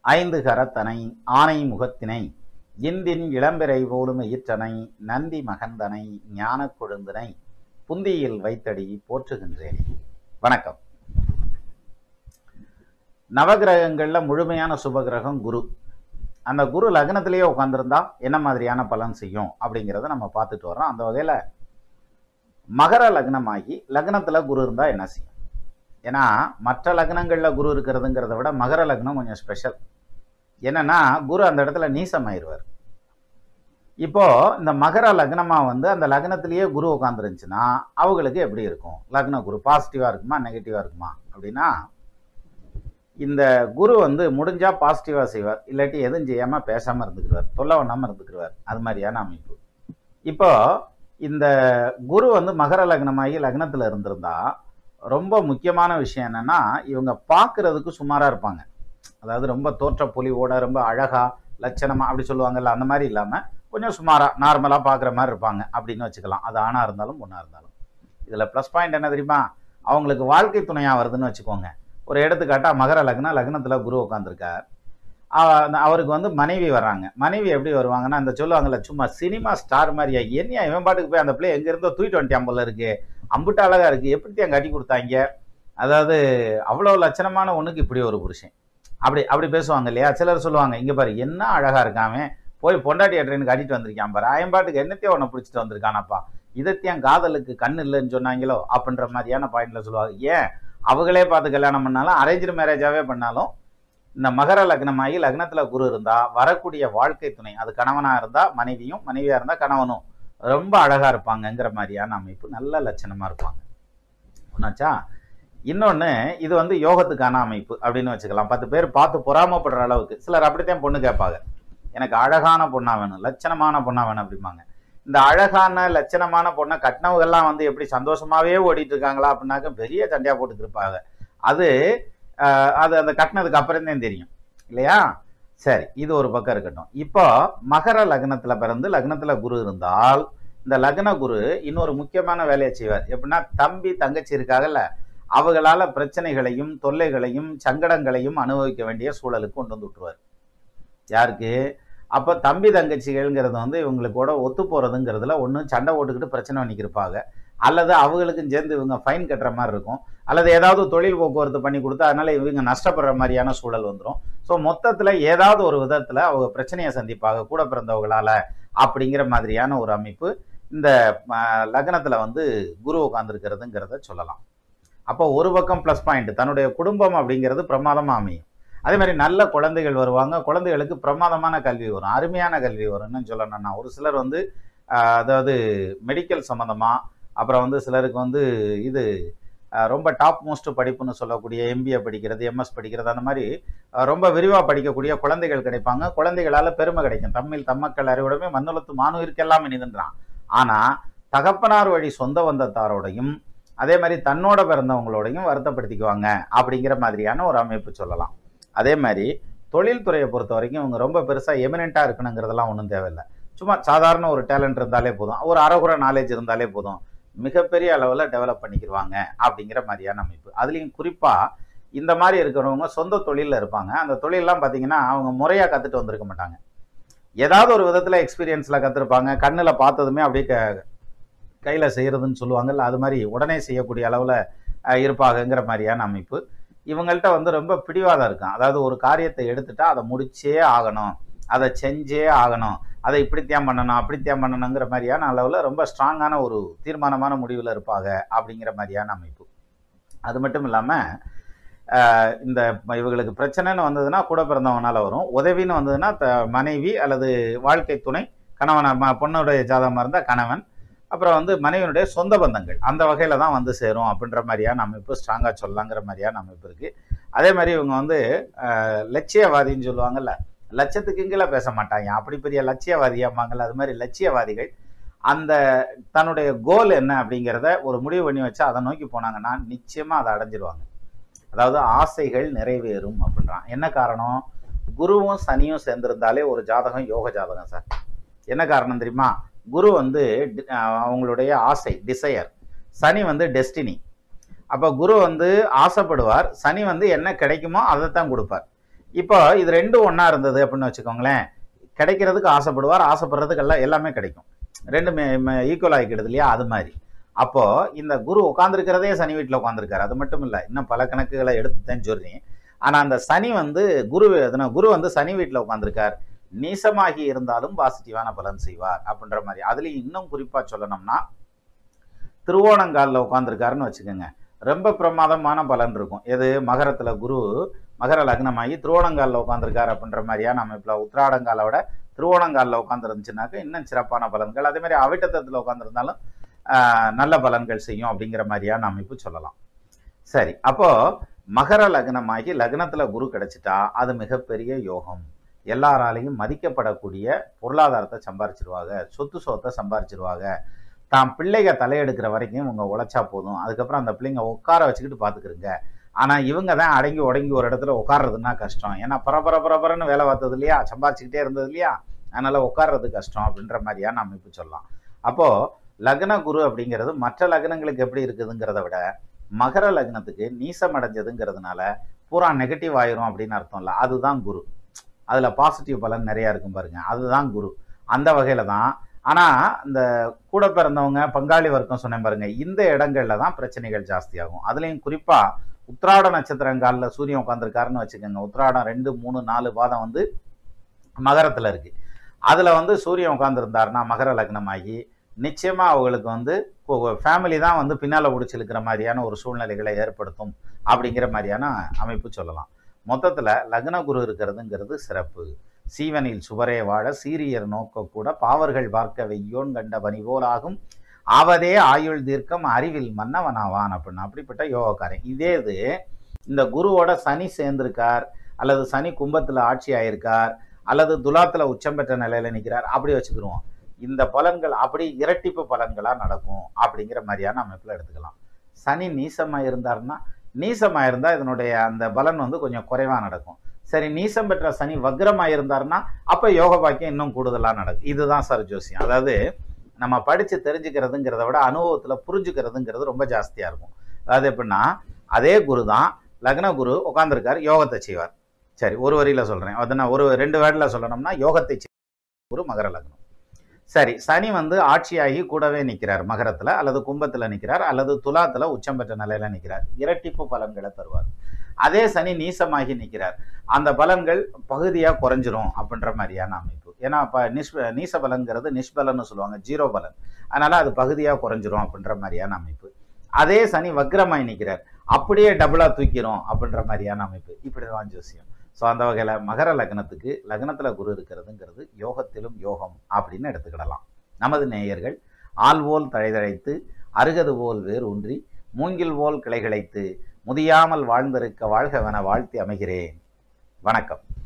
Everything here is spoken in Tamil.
ஐந்து கரத்தனை ஆனை முகத்தினை இந்தின் இளம்பிறை போலும் ஈற்றனை நந்தி மகந்தனை ஞானக் கொழுந்தினை புந்தியில் வைத்தடி போற்றுகின்றேன் வணக்கம் நவகிரகங்கள்ல முழுமையான சுபகிரகம் குரு அந்த குரு லக்னத்திலேயே உட்காந்துருந்தா என்ன மாதிரியான பலன் செய்யும் அப்படிங்கிறத நம்ம பார்த்துட்டு வரோம் அந்த வகையில் மகர லக்னமாகி லக்னத்துல குரு இருந்தா என்ன செய்யும் ஏன்னா மற்ற லக்னங்கள்ல குரு இருக்கிறதுங்கிறத விட மகர லக்னம் கொஞ்சம் ஸ்பெஷல் என்னன்னா குரு அந்த இடத்துல நீசமாயிருவார் இப்போ இந்த மகர லக்னமா வந்து அந்த லக்னத்திலேயே குரு உட்காந்துருந்துச்சுன்னா அவங்களுக்கு எப்படி இருக்கும் லக்ன குரு பாசிட்டிவா இருக்குமா நெகட்டிவா இருக்குமா அப்படின்னா இந்த குரு வந்து முடிஞ்சா பாசிட்டிவா செய்வார் இல்லாட்டி எதுவும் செய்யாம பேசாம இருந்துக்குருவார் தொல்லை பண்ணாம இருந்துக்குருவார் அது மாதிரியான அமைப்பு இப்போ இந்த குரு வந்து மகர லக்னமாகி லக்னத்துல இருந்திருந்தா ரொம்ப முக்கியமான விஷயம் என்னன்னா இவங்க பார்க்கறதுக்கு சுமாரா இருப்பாங்க அதாவது ரொம்ப தோற்ற பொலிவோட ரொம்ப அழகா லட்சணமா அப்படி சொல்லுவாங்கல்ல அந்த மாதிரி இல்லாம கொஞ்சம் சுமாரா நார்மலா பார்க்குற மாதிரி இருப்பாங்க அப்படின்னு வச்சுக்கலாம் அது ஆணா இருந்தாலும் பொண்ணா இருந்தாலும் இதுல ப்ளஸ் பாயிண்ட் என்ன தெரியுமா அவங்களுக்கு வாழ்க்கை துணையா வருதுன்னு வச்சுக்கோங்க ஒரு எடுத்துக்காட்டா மகர லக்னம் லக்னத்துல குரு உட்காந்துருக்கார் அவருக்கு வந்து மனைவி வர்றாங்க மனைவி எப்படி வருவாங்கன்னா இந்த சொல்லுவாங்கல்ல சும்மா சினிமா ஸ்டார் மாதிரியா என்னையா இவன் பாட்டுக்கு போய் அந்த பிள்ளை எங்க இருந்தோ தூக்கிட்டு வந்துட்டான் போல இருக்கு அம்புட்டு அழகா இருக்கு எப்படித்தான் கட்டி கொடுத்தாங்க அதாவது அவ்வளோ லட்சணமான ஒண்ணுக்கு இப்படி ஒரு புருஷன் அப்படி அப்படி பேசுவாங்க இல்லையா சிலர் சொல்லுவாங்க இங்க பாரு என்ன அழகா இருக்காமே போய் பொண்டாட்டி ட்ரெயின் கட்டிட்டு வந்திருக்கான் பாரு அயன்பாட்டுக்கு என்னத்தையும் உன்னை பிடிச்சிட்டு வந்திருக்கானப்பா இதைத்தான் காதலுக்கு கண் இல்லைன்னு சொன்னாங்களோ அப்படின்ற மாதிரியான பாயிண்ட்ல சொல்லுவாங்க ஏன் அவங்களே பார்த்து கல்யாணம் பண்ணாலும் அரேஞ்சு மேரேஜாவே பண்ணாலும் இந்த மகர லக்னமாகி லக்னத்துல குரு இருந்தா வரக்கூடிய வாழ்க்கை துணை அது கணவனா இருந்தா மனைவியும் மனைவியா இருந்தா கணவனும் ரொம்ப அழகா இருப்பாங்கங்கிற மாதிரியான அமைப்பு நல்ல லட்சணமா இருப்பாங்க ஒன்னாச்சா இன்னொன்னு இது வந்து யோகத்துக்கான அமைப்பு அப்படின்னு வச்சுக்கலாம் பத்து பேர் பார்த்து பொறாமப்படுற அளவுக்கு சிலர் அப்படித்தான் பொண்ணு கேட்பாங்க எனக்கு அழகான பொண்ணா வேணும் லட்சணமான பொண்ணா வேணும் அப்படிம்பாங்க இந்த அழகான லட்சணமான பொண்ணை கட்டினவங்கெல்லாம் வந்து எப்படி சந்தோஷமாவே ஓடிட்டு இருக்காங்களா அப்படின்னாக்க பெரிய சண்டையா போட்டுட்டு இருப்பாங்க அது அது அந்த கட்டினதுக்கு அப்புறம் தான் தெரியும் இல்லையா சரி இது ஒரு பக்கம் இருக்கட்டும் இப்போ மகர லக்னத்துல பிறந்து லக்னத்துல குரு இருந்தால் இந்த லக்ன குரு இன்னொரு முக்கியமான வேலையை செய்வார் எப்படின்னா தம்பி தங்கச்சி இருக்காங்கல்ல அவங்களால பிரச்சனைகளையும் தொல்லைகளையும் சங்கடங்களையும் அனுபவிக்க வேண்டிய சூழலுக்கு கொண்டு வந்து விட்டுருவார் யாருக்கு அப்போ தம்பி தங்கச்சிகள்ங்கிறது வந்து இவங்களுக்கு கூட ஒத்து போகிறதுங்கிறதுல ஒன்று சண்டை ஓட்டுக்கிட்டு பிரச்சனை பண்ணிக்கிருப்பாங்க அல்லது அவங்களுக்கும் சேர்ந்து இவங்க ஃபைன் கட்டுற மாதிரி இருக்கும் அல்லது ஏதாவது தொழில் போக்குவரத்து பண்ணி கொடுத்தா அதனால இவங்க நஷ்டப்படுற மாதிரியான சூழல் வந்துடும் ஸோ மொத்தத்தில் ஏதாவது ஒரு விதத்தில் அவங்க பிரச்சனையை சந்திப்பாங்க கூட பிறந்தவங்களால அப்படிங்கிற மாதிரியான ஒரு அமைப்பு இந்த லக்னத்தில் வந்து குரு உட்காந்துருக்கிறதுங்கிறத சொல்லலாம் அப்போ ஒரு பக்கம் ப்ளஸ் பாயிண்ட் தன்னுடைய குடும்பம் அப்படிங்கிறது பிரமாதமாக அமையும் அதே மாதிரி நல்ல குழந்தைகள் வருவாங்க குழந்தைகளுக்கு பிரமாதமான கல்வி வரும் அருமையான கல்வி வரும்னு சொல்லணும்னா ஒரு சிலர் வந்து அதாவது மெடிக்கல் சம்மந்தமாக அப்புறம் வந்து சிலருக்கு வந்து இது ரொம்ப டாப் மோஸ்ட் படிப்புன்னு சொல்லக்கூடிய எம்பிஏ படிக்கிறது எம்எஸ் படிக்கிறது அந்த மாதிரி ரொம்ப விரிவாக படிக்கக்கூடிய குழந்தைகள் கிடைப்பாங்க குழந்தைகளால் பெருமை கிடைக்கும் தமிழ் தம்மக்கள் அறிவுடமே மண்ணுலத்து மாணவருக்கெல்லாம் இனிதுன்றான் ஆனால் தகப்பனார் வழி சொந்த வந்தத்தாரோடையும் அதே மாதிரி தன்னோட பிறந்தவங்களோடையும் வருத்தப்படுத்திக்குவாங்க அப்படிங்கிற மாதிரியான ஒரு அமைப்பு சொல்லலாம் அதே மாதிரி தொழில்துறையை பொறுத்த வரைக்கும் இவங்க ரொம்ப பெருசாக எமினெண்ட்டாக இருக்கணுங்கிறதெல்லாம் ஒன்றும் தேவையில்லை சும்மா சாதாரண ஒரு டேலண்ட் இருந்தாலே போதும் ஒரு அறகுற நாலேஜ் இருந்தாலே போதும் மிகப்பெரிய அளவில் டெவலப் பண்ணிக்கிடுவாங்க அப்படிங்கிற மாதிரியான அமைப்பு அதுலேயும் குறிப்பாக இந்த மாதிரி இருக்கிறவங்க சொந்த தொழிலில் இருப்பாங்க அந்த தொழிலெலாம் பார்த்தீங்கன்னா அவங்க முறையாக கற்றுட்டு வந்திருக்க மாட்டாங்க ஏதாவது ஒரு விதத்தில் எக்ஸ்பீரியன்ஸில் கற்றுருப்பாங்க கண்ணில் பார்த்ததுமே அப்படியே க கையில் செய்கிறதுன்னு சொல்லுவாங்கல்ல அது மாதிரி உடனே செய்யக்கூடிய அளவில் இருப்பாங்கங்கிற மாதிரியான அமைப்பு இவங்கள்ட்ட வந்து ரொம்ப பிடிவாதம் இருக்கும் அதாவது ஒரு காரியத்தை எடுத்துட்டா அதை முடிச்சே ஆகணும் அதை செஞ்சே ஆகணும் அதை இப்படித்தான் பண்ணணும் அப்படித்தான் பண்ணணுங்கிற மாதிரியான அளவில் ரொம்ப ஸ்ட்ராங்கான ஒரு தீர்மானமான முடிவில் இருப்பாங்க அப்படிங்கிற மாதிரியான அமைப்பு அது மட்டும் இல்லாமல் இந்த இவங்களுக்கு பிரச்சனைன்னு வந்ததுன்னா கூட பிறந்தவங்கனால வரும் உதவின்னு வந்ததுன்னா த மனைவி அல்லது வாழ்க்கை துணை கணவன் பொண்ணுடைய ஜாதகமாக இருந்தால் கணவன் அப்புறம் வந்து மனைவியினுடைய சொந்த பந்தங்கள் அந்த வகையில் தான் வந்து சேரும் அப்படின்ற மாதிரியான அமைப்பு ஸ்ட்ராங்காக சொல்லலாங்கிற மாதிரியான அமைப்பு இருக்குது அதே மாதிரி இவங்க வந்து லட்சியவாதின்னு சொல்லுவாங்கல்ல லட்சத்துக்கு கீழே பேச மாட்டாங்க அப்படி பெரிய லட்சியவாதியாம்பாங்கல்ல அது மாதிரி லட்சியவாதிகள் அந்த தன்னுடைய கோல் என்ன அப்படிங்கிறத ஒரு முடிவு பண்ணி வச்சு அதை நோக்கி போனாங்கன்னா நிச்சயமாக அதை அடைஞ்சிருவாங்க அதாவது ஆசைகள் நிறைவேறும் அப்படின்றான் என்ன காரணம் குருவும் சனியும் சேர்ந்திருந்தாலே ஒரு ஜாதகம் யோக ஜாதகம் சார் என்ன காரணம் தெரியுமா குரு வந்து டி- அஹ் அவங்களுடைய ஆசை டிசையர் சனி வந்து டெஸ்டினி அப்போ குரு வந்து ஆசைப்படுவார் சனி வந்து என்ன கிடைக்குமோ அதைத்தான் கொடுப்பார் இப்போ இது ரெண்டும் ஒன்றா இருந்தது அப்படின்னு வச்சுக்கோங்களேன் கிடைக்கிறதுக்கு ஆசைப்படுவார் ஆசைப்படுறதுக்கு எல்லாம் எல்லாமே கிடைக்கும் ரெண்டுமே ஈக்குவல் ஆகிக்கிடுது இல்லையா அது மாதிரி அப்போ இந்த குரு உட்காந்துருக்கிறதே சனி வீட்டில் உட்காந்துருக்காரு அது மட்டும் இல்லை இன்னும் பல கணக்குகளை எடுத்து சொல்றேன் ஆனால் அந்த சனி வந்து குரு எதுனா குரு வந்து சனி வீட்டில் உட்காந்துருக்கார் நீசமாகி இருந்தாலும் பாசிட்டிவான பலன் செய்வார் அப்படின்ற மாதிரி அதுலேயும் இன்னும் குறிப்பாக சொல்லணும்னா திருவோணங்காலில் உட்காந்துருக்காருன்னு வச்சுக்கோங்க ரொம்ப பிரமாதமான பலன் இருக்கும் எது மகரத்தில் குரு மகர லக்னமாகி திருவோணங்காலில் உட்காந்துருக்காரு அப்படின்ற மாதிரியான அமைப்பில் உத்திராடங்காலை விட திருவோணங்காலில் உட்காந்துருந்துச்சுனாக்க இன்னும் சிறப்பான பலன்கள் அதே மாதிரி அவிட்டத்தில் உட்காந்துருந்தாலும் நல்ல பலன்கள் செய்யும் அப்படிங்கிற மாதிரியான அமைப்பு சொல்லலாம் சரி அப்போ மகர லக்னமாகி லக்னத்துல குரு கிடைச்சிட்டா அது மிகப்பெரிய யோகம் எல்லாராலையும் மதிக்கப்படக்கூடிய பொருளாதாரத்தை சம்பாரிச்சிருவாங்க சொத்து சொத்தை சம்பாரிச்சிருவாங்க தான் பிள்ளைக தலையெடுக்கிற வரைக்கும் இவங்க உழைச்சா போதும் அதுக்கப்புறம் அந்த பிள்ளைங்க உட்கார வச்சுக்கிட்டு பார்த்துக்கிறங்க ஆனால் இவங்க தான் அடங்கி உடங்கி ஒரு இடத்துல உட்கார்றதுன்னா கஷ்டம் ஏன்னா பரபர பரபரன்னு வேலை பார்த்தது இல்லையா சம்பாரிச்சுக்கிட்டே இருந்தது இல்லையா அதனால உட்கார்றது கஷ்டம் அப்படின்ற மாதிரியான அமைப்பு சொல்லலாம் அப்போ லக்ன குரு அப்படிங்கிறது மற்ற லக்னங்களுக்கு எப்படி இருக்குதுங்கிறத விட மகர லக்னத்துக்கு நீசம் அடைஞ்சதுங்கிறதுனால பூரா நெகட்டிவ் ஆயிரும் அப்படின்னு அர்த்தம் இல்லை அதுதான் குரு அதில் பாசிட்டிவ் பலன் நிறையா இருக்கும் பாருங்க அதுதான் குரு அந்த வகையில் தான் ஆனால் இந்த கூட பிறந்தவங்க பங்காளி வர்க்கம் சொன்னேன் பாருங்க இந்த இடங்கள்ல தான் பிரச்சனைகள் ஜாஸ்தியாகும் அதுலேயும் குறிப்பாக உத்ராட நட்சத்திரங்காலில் சூரியன் உட்காந்துருக்காருன்னு வச்சுக்கோங்க உத்ராடம் ரெண்டு மூணு நாலு பாதம் வந்து மகரத்தில் இருக்கு அதில் வந்து சூரியன் உட்காந்துருந்தாருன்னா மகர லக்னமாகி நிச்சயமாக அவங்களுக்கு வந்து ஃபேமிலி தான் வந்து பின்னால் பிடிச்சிருக்கிற மாதிரியான ஒரு சூழ்நிலைகளை ஏற்படுத்தும் அப்படிங்கிற மாதிரியான அமைப்பு சொல்லலாம் மொத்தத்தில் லக்ன குரு இருக்கிறதுங்கிறது சிறப்பு சீவனில் சுவரே வாழ சீரியர் நோக்க கூட பாவர்கள் பார்க்க வெய்யோன் கண்ட பனி போலாகும் அவதே ஆயுள் தீர்க்கம் அறிவில் மன்னவனாவான் அப்படின்னு அப்படிப்பட்ட யோகக்காரன் இதே இது இந்த குருவோட சனி சேர்ந்திருக்கார் அல்லது சனி கும்பத்தில் ஆட்சி ஆயிருக்கார் அல்லது துலாத்தில் உச்சம் பெற்ற நிலையில நிற்கிறார் அப்படி வச்சுக்கிருவோம் இந்த பலன்கள் அப்படி இரட்டிப்பு பலன்களாக நடக்கும் அப்படிங்கிற மாதிரியான அமைப்பில் எடுத்துக்கலாம் சனி நீசமாக இருந்தாருன்னா நீசமாக இருந்தால் இதனுடைய அந்த பலன் வந்து கொஞ்சம் குறைவாக நடக்கும் சரி நீசம் பெற்ற சனி வக்ரமாக இருந்தாருன்னா அப்போ யோக பாக்கியம் இன்னும் கூடுதலாக நடக்கும் இதுதான் சார் ஜோசியம் அதாவது நம்ம படித்து தெரிஞ்சுக்கிறதுங்கிறத விட அனுபவத்தில் புரிஞ்சுக்கிறதுங்கிறது ரொம்ப ஜாஸ்தியாக இருக்கும் அதாவது எப்படின்னா அதே குரு தான் லக்ன குரு உட்காந்துருக்கார் யோகத்தை செய்வார் சரி ஒரு வரியில் சொல்கிறேன் அது நான் ஒரு ரெண்டு வேர்டில் சொல்லணும்னா யோகத்தை குரு மகர லக்னம் சரி சனி வந்து ஆட்சியாகி கூடவே நிற்கிறார் மகரத்தில் அல்லது கும்பத்தில் நிற்கிறார் அல்லது துலாத்தில் உச்சம் பெற்ற நிலையில் நிற்கிறார் இரட்டிப்பு பலன்களை தருவார் அதே சனி நீசமாகி நிற்கிறார் அந்த பலன்கள் பகுதியாக குறைஞ்சிரும் அப்படின்ற மாதிரியான அமைப்பு ஏன்னா இப்போ நிஷ் நீச பலன்கிறது நிஷ்பலன்னு சொல்லுவாங்க ஜீரோ பலன் அதனால அது பகுதியாக குறைஞ்சிரும் அப்படின்ற மாதிரியான அமைப்பு அதே சனி வக்ரமாய் நிற்கிறார் அப்படியே டபுளாக தூக்கிறோம் அப்படின்ற மாதிரியான அமைப்பு இப்படி தான் ஜோசியம் ஸோ அந்த வகையில் மகர லக்னத்துக்கு லக்னத்தில் குரு இருக்கிறதுங்கிறது யோகத்திலும் யோகம் அப்படின்னு எடுத்துக்கிடலாம் நமது நேயர்கள் ஆள்போல் தழைதழைத்து அருகது போல் வேர் ஊன்றி மூங்கில் போல் கிளைகிழைத்து முதியாமல் வாழ்ந்திருக்க வாழ்கவென வாழ்த்தி அமைகிறேன் வணக்கம்